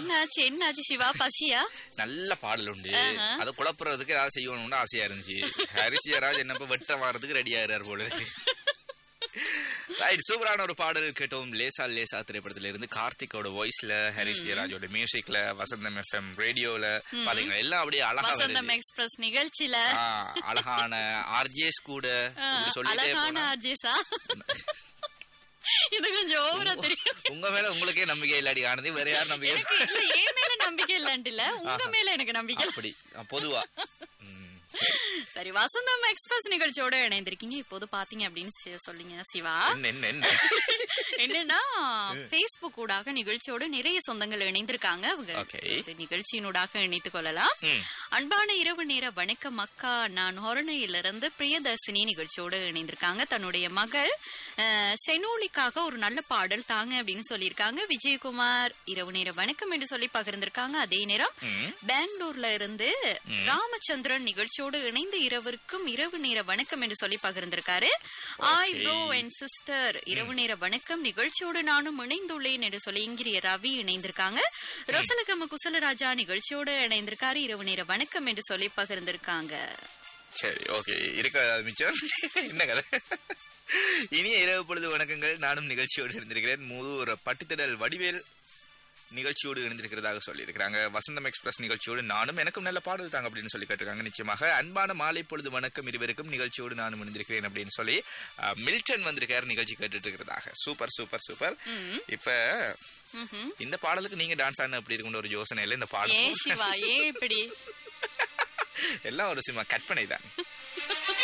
என்னாச்சு என்னாச்சு சிவா பசியா நல்ல பாடல் உண்டு அதை குழப்புறதுக்கு ஏதாவது செய்யணும்னு ஆசையா இருந்துச்சு ஹரிஷ் ஜெயராஜ் என்ன இப்ப வெட்ட வாரத்துக்கு ரெடி ஆகிறார் போல இருக்கு ரைட் சூப்பரான ஒரு பாடல் கேட்டோம் லேசா லேசா திரைப்படத்துல இருந்து கார்த்திகோட வாய்ஸ்ல ஹரிஷ் ஜெயராஜோட மியூசிக்ல வசந்தம் எஃப்எம் ரேடியோல பாத்தீங்கன்னா எல்லாம் அப்படியே அழகா வசந்தம் வருது எக்ஸ்பிரஸ் நிகழ்ச்சியில ஆ, அழகான ஆர்ஜேஸ் கூட இப்படி சொல்லிட்டே அழகான போனா ஆர்ஜேசா இது கொஞ்சம் ஓவரா தெரியும் உங்க மேல உங்களுக்கே நம்பிக்கை இல்லாடி ஆனது வேற யார் நம்பிக்கை எனக்கு இல்ல ஏன் மேல நம்பிக்கை இல்லான்ட்டு இல்ல உங்க மேல எனக்கு நம்பிக்கை இல்ல. அப்படி ஆ, பொதுவா ம், சரி வசந்தம் எக்ஸ்பிரஸ் நிகழ்ச்சியோட இணைந்திருக்கீங்க இப்போது பாத்தீங்க அப்படின்னு சி- சொல்லுங்க சிவா என்ன என்ன என்ன என்னன்னா பேஸ்புக் ஊடாக நிகழ்ச்சியோட நிறைய சொந்தங்கள் இணைந்திருக்காங்க அவங்க Okay. இந்த நிகழ்ச்சியினூடாக இணைத்துக் கொள்ளலாம் ம். அன்பான இரவு நேர வணக்கம் அக்கா நான் ஹொரணையிலிருந்து பிரியதர்சினி நிகழ்ச்சியோடு இணைந்திருக்காங்க தன்னுடைய மகள் அஹ், செனோலிக்காக ஒரு நல்ல பாடல் தாங்க அப்படின்னு சொல்லியிருக்காங்க விஜயகுமார் இரவு நேர வணக்கம் என்று சொல்லி பகிர்ந்திருக்காங்க அதே நேரம் ம். பெங்களூர்ல இருந்து ராமச்சந்திரன் நிகழ்ச்சியோடு இணைந்து இரவிற்கும் இரவு நேர வணக்கம் என்று சொல்லி பகிர்ந்திருக்காரு ஆய் ப்ரோ அண்ட் சிஸ்டர் இரவு நேர வணக்கம் நிகழ்ச்சியோடு நானும் இணைந்துள்ளேன் என்று சொல்லி இங்கிரிய ரவி இணைந்திருக்காங்க ரொசலகம குசலராஜா நிகழ்ச்சியோடு இணைந்திருக்காரு இரவு நேர வணக்கம் என்று சொல்லி பகிர்ந்திருக்காங்க சரி ஓகே இருக்க மிச்சம் என்ன கதை இனிய இரவு பொழுது வணக்கங்கள் நானும் நிகழ்ச்சியோடு இருந்திருக்கிறேன் மூதூர் பட்டித்தடல் வடிவேல் நிகழ்ச்சியோடு இணைந்திருக்கிறதாக சொல்லியிருக்கிறாங்க வசந்தம் எக்ஸ்பிரஸ் நிகழ்ச்சியோடு நானும் எனக்கும் நல்ல பாடல் தாங்க அப்படின்னு சொல்லி கேட்டிருக்காங்க நிச்சயமாக அன்பான மாலை பொழுது வணக்கம் இருவருக்கும் நிகழ்ச்சியோடு நானும் இணைந்திருக்கிறேன் அப்படின்னு சொல்லி அஹ், மில்டன் வந்திருக்காரு நிகழ்ச்சி கேட்டுட்டு இருக்கிறதாக சூப்பர் சூப்பர் சூப்பர் இப்ப ம்ஹும். இந்த பாடலுக்கு நீங்க டான்ஸ் ஆடின அப்படி இருக்குன்ற ஒரு யோசனையில இந்த ஏன் பாடல் சிவா ஏன் இப்படி எல்லாம் ஒரு சினிமா கற்பனை தான்